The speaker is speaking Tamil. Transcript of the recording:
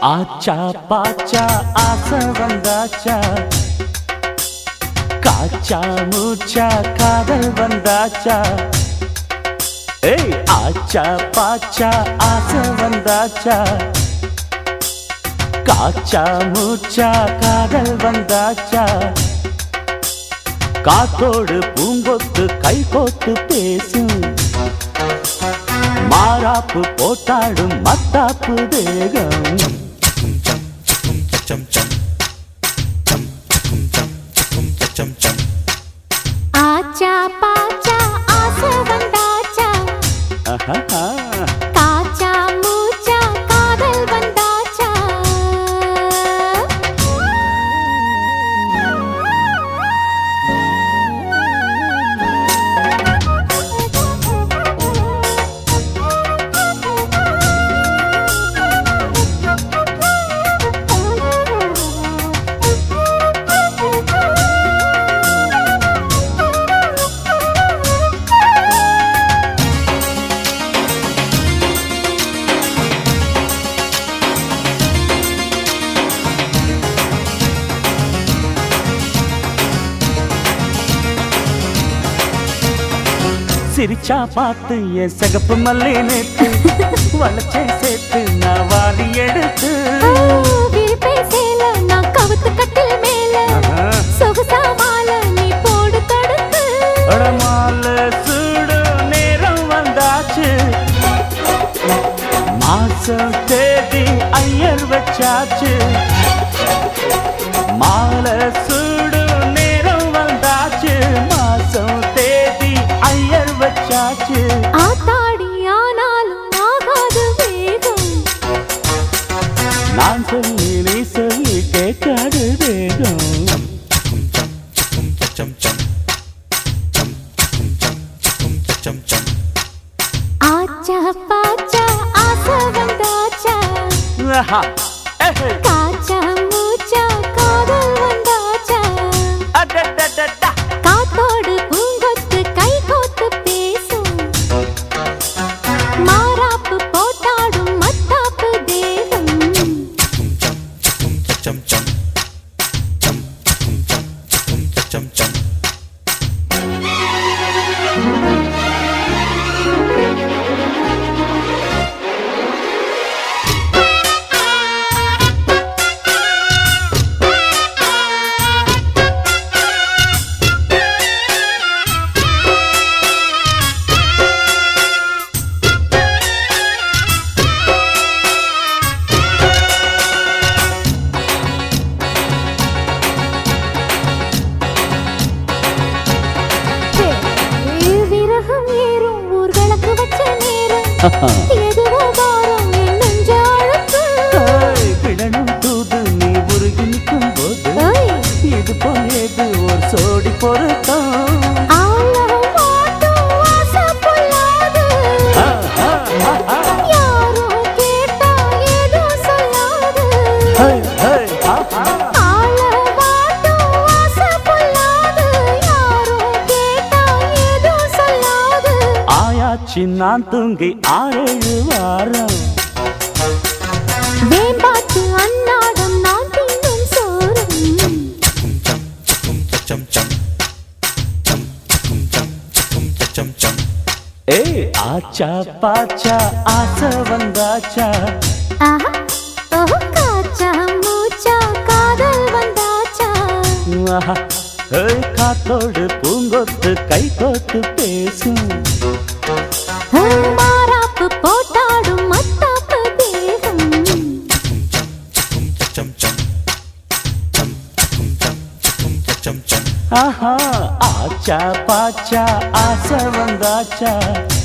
ஆச்சா பாச்சா ஆசை வந்தாச்சா காச்சா மூச்சா காதல் வந்தாச்சா ஏய் ஆச்சா பாச்சா ஆசை வந்தாச்சா காச்சா மூச்சா காதல் வந்தாச்சா காத்தோடு பூங்கொத்து கை கோத்து பேசும் மாறாப்பு போட்டாடும் மத்தாப்பு தேகம் ஆச்சா பாச்சா ஆசை வந்தாச்சா ஆஹா. காச்சா மூச்சா காதல் வந்தாச்சா சிரிச்சா பார்த்து என் சிகப்பு மல்லி நேத்து வளச்சே சேர்த்து நான் வாரி எடுத்து விரிப்பை சேல நான் கவுத்து கட்டில் மேல ஆஹா. சொகுசா மாலை நீ போடு தடுத்து அடமால சூடு நேரம் வந்தாச்சு மாசம் தேதி ஐயர் வச்சாச்சு மாலை சூடு நேரம் வந்தாச்சு மாசம் தேதி ஐயர் வச்சாச்சு ஆத்தாடி ஆனாலும் ஆகாது வேகம் நான் சொல்லி நீ சொல்லி கேட்காது வேகம் ஆச்சா பாச்சா ஆசை வந்தாச்சா ஆஹா. ஏஹே. காச்சா மூச்சா காதல் வந்தாச்சா அடடடடா. காத்தோடு பூங்கொத்து கை கோத்து பேசும் மாறாப்பு போட்டாடும் மத்தாப்பு தேகம் விரகம் ஏறும் ஊர்களுக்கு வச்ச நேரம் எதுவோ பாரம் என் நெஞ்ச அழுத்து ஏய், கிடணும் தூது நீ உருகி நிற்கும் போது ஓய், இது போயது ஒரு சோடி பொருத்தம் ஆழம் மாட்டும் ஆசை பொல்லாது. ஆஹா, ஆஹா. யாரும் கேட்டா ஏதும் சொல்லாது. ஹே, ஹே, ஆஹா. ஆழம் மாட்டும் ஆசை பொல்லாது. யாரும் கேட்டா ஏதும் சொல்லாது. ஆயாச்சு நான் தூங்கி ஆறேழு வாரம் வேம்பாட்டு அன்னாடம் நான் தின்னும் சோறும் ஏ ஆச்சா பாச்சா ஆசை வந்தாச்சா ஆஹா, ஓஹோ, காச்சா மூச்சா காதல் வந்தாச்சா ஆஹா. ஏய், காத்தோடு பூங்கொத்து கை கோத்து பேசும் மாறாப்பு போட்டாடும் மத்தாப்பு தேகம் ஆஹா ஆச்சா பாச்சா ஆசை வந்தாச்சா